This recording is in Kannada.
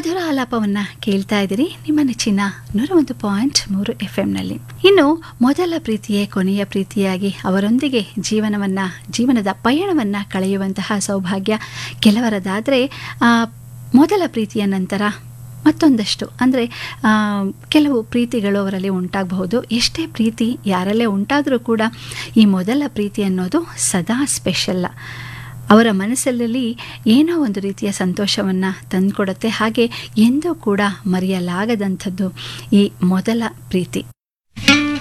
ಮಧುರ ಆಲಾಪವನ್ನು ಕೇಳ್ತಾ ಇದ್ದೀರಿ ನಿಮ್ಮ ನೆಚ್ಚಿನ ನೂರ ಒಂದು ಪಾಯಿಂಟ್ ಮೂರು ಎಫ್ ಎಂನಲ್ಲಿ ಇನ್ನು ಮೊದಲ ಪ್ರೀತಿಯೇ ಕೊನೆಯ ಪ್ರೀತಿಯಾಗಿ ಅವರೊಂದಿಗೆ ಜೀವನವನ್ನು ಜೀವನದ ಪಯಣವನ್ನು ಕಳೆಯುವಂತಹ ಸೌಭಾಗ್ಯ ಕೆಲವರದಾದರೆ ಮೊದಲ ಪ್ರೀತಿಯ ನಂತರ ಮತ್ತೊಂದಷ್ಟು ಅಂದರೆ ಕೆಲವು ಪ್ರೀತಿಗಳು ಅವರಲ್ಲಿ ಉಂಟಾಗಬಹುದು ಎಷ್ಟೇ ಪ್ರೀತಿ ಯಾರಲ್ಲೇ ಉಂಟಾದರೂ ಕೂಡ ಈ ಮೊದಲ ಪ್ರೀತಿ ಅನ್ನೋದು ಸದಾ ಸ್ಪೆಷಲ್ಲ ಅವರ ಮನಸ್ಸಲ್ಲಿ ಏನೋ ಒಂದು ರೀತಿಯ ಸಂತೋಷವನ್ನು ತಂದುಕೊಡುತ್ತೆ ಹಾಗೆ ಎಂದೂ ಕೂಡ ಮರೆಯಲಾಗದಂಥದ್ದು ಈ ಮೊದಲ ಪ್ರೀತಿ